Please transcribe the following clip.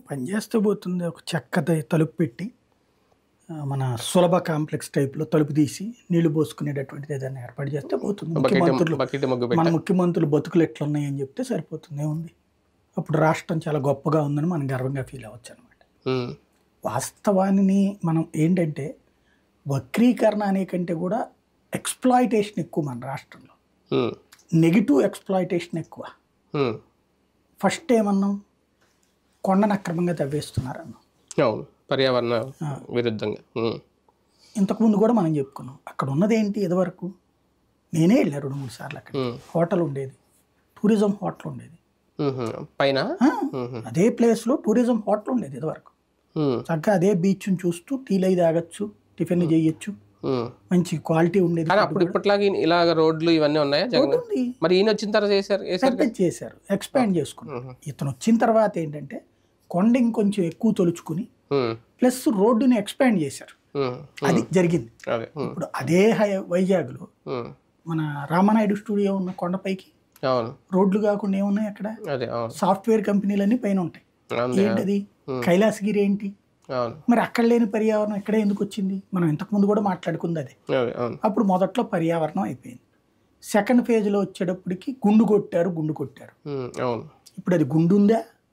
పనిచేస్తే పోతుంది ఒక చెక్క త- తలుపు పెట్టి ఆ, మన సులభ కాంప్లెక్స్ టైప్లో తలుపు తీసి నీళ్లు పోసుకునేటటువంటిది ఏదైనా ఏర్పాటు చేస్తే పోతుంది బకెట్ ముఖ్యమంత్రులు బకెట్ ముగ్గు మన పెట్ట ముఖ్యమంత్రులు బతుకులు ఎట్లున్నాయి అని చెప్తే సరిపోతుంది ఏముంది అప్పుడు రాష్ట్రం చాలా గొప్పగా ఉందని మనం గర్వంగా ఫీల్ అవ్వచ్చు అనమాట ఉమ్, వాస్తవాన్ని మనం ఏంటంటే వక్రీకరణ అనే కంటే కూడా ఎక్స్ప్లాయిటేషన్ ఎక్కువ మన రాష్ట్రంలో ఉమ్, నెగిటివ్ ఎక్స్ప్లాయిటేషన్ ఎక్కువ ఉమ్. ఫస్ట్ ఏమన్నాం కొండను అక్రమంగా తవ్వేస్తున్నారు అన్నాం అవును పర్యావరణ విరుద్ధంగా ఉమ్, ఇంతకుముందు కూడా మనం చెప్పుకున్నాం అక్కడ ఉన్నది ఏంటి ఇదివరకు నేనే వెళ్ళా రెండు మూడు సార్లు అక్కడ ఉమ్, హోటల్ ఉండేది టూరిజం హోటల్ ఉండేది ఉహు. పైన ఆ, ఉహు, అదే ప్లేస్లో టూరిజం హోటల్ ఉండేది ఇదివరకు ఉమ్, చక్కగా అదే బీచ్ని చూస్తూ టీలు అయి తాగొచ్చు టిఫిన్ చేయొచ్చు ఉమ్. మంచి క్వాలిటీ ఉండేది కానీ అప్పుడు ఇప్పటిలాగా ఈ- ఇలాగ రోడ్లు ఇవన్నీ ఉన్నాయా జగన్ ఉంది మరి ఈయన వచ్చిన తర్వాత చేశారు వేశారు పెద్ద చేశారు ఎక్స్పాండ్ చేసుకున్నారు ఉహు. ఇతను వచ్చిన తర్వాత ఏంటంటే కొండ ఇంకొంచెం ఎక్కువ తొలుచుకుని ఉమ్, ప్లస్ రోడ్డుని ఎక్స్పాండ్ చేశారు ఉమ్, అది జరిగింది అదే ఉమ్, ఇప్పుడు అదే హై వైజాగ్లో ఉమ్. మన రామానాయుడు స్టూడియో ఉన్న కొండపైకి అవును రోడ్లు కాకుండా ఏమున్నాయి అక్కడ అదే అవును సాఫ్ట్వేర్ కంపెనీలన్నీ పైన ఉంటాయి అంతే ఏంటది కైలాసగిరి ఏంటి అవును మరి అక్కడ లేని పర్యావరణం ఇక్కడే ఎందుకు వచ్చింది మనం ఇంతకుముందు కూడా మాట్లాడుకుంది అదే అదే అవును అప్పుడు మొదట్లో పర్యావరణం అయిపోయింది సెకండ్ ఫేజ్లో వచ్చేటప్పటికి గుండు కొట్టారు గుండు కొట్టారు ఉమ్, అవును ఇప్పుడు అది గుండు ఉందా